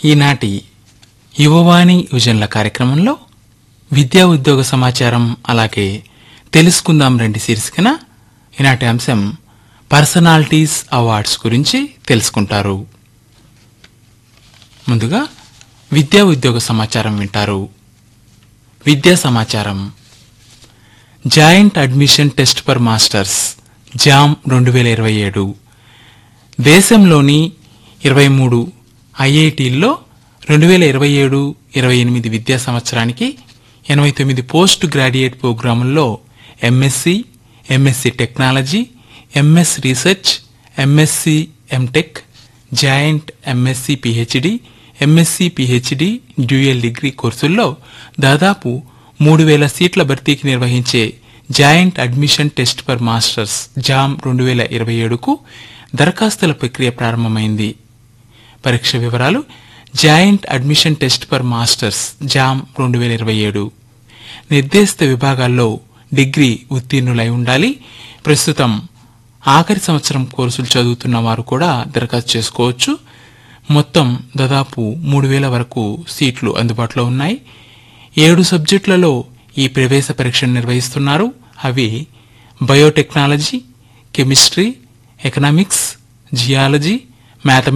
ఈనాటి యువవాణి యువజనుల కార్యక్రమంలో విద్యా ఉద్యోగ సమాచారం అలాగే తెలుసుకుందాం రండి శీర్షికన ఈనాటి అంశం పర్సనాలిటీస్ అవార్డ్స్ గురించి తెలుసుకుంటారు ముందుగా విద్యా ఉద్యోగ సమాచారం వింటారు విద్యా సమాచారం joint admission test for masters JAM రెండు వేల ఇరవై ఏడు దేశంలోని ఇరవై మూడు ఐఐటీల్లో రెండు వేల ఇరవై ఏడు ఇరవై ఎనిమిది విద్యా సంవత్సరానికి ఎనభై తొమ్మిది పోస్ట్ గ్రాడ్యుయేట్ ప్రోగ్రాముల్లో MSc MSc technology MS research MSc MTech joint MSc PhD MSc PhD dual degree కోర్సుల్లో దాదాపు మూడు వేల సీట్ల భర్తీకి నిర్వహించే joint admission test for masters JAM రెండు వేల ఇరవై ఏడుకు దరఖాస్తుల ప్రక్రియ ప్రారంభమైంది పరీక్ష వివరాలు joint admission test for masters JAM రెండు వేల ఇరవై ఏడు నిర్దేశిత విభాగాల్లో డిగ్రీ ఉత్తీర్ణులై ఉండాలి ప్రస్తుతం ఆఖరి సంవత్సరం కోర్సులు చదువుతున్న వారు కూడా దరఖాస్తు చేసుకోవచ్చు మొత్తం దాదాపు మూడు వేల వరకు సీట్లు అందుబాటులో ఉన్నాయి ఏడు సబ్జెక్టులలో ఈ ప్రవేశ పరీక్షను నిర్వహిస్తున్నారు అవి biotechnology chemistry economics geology mathematics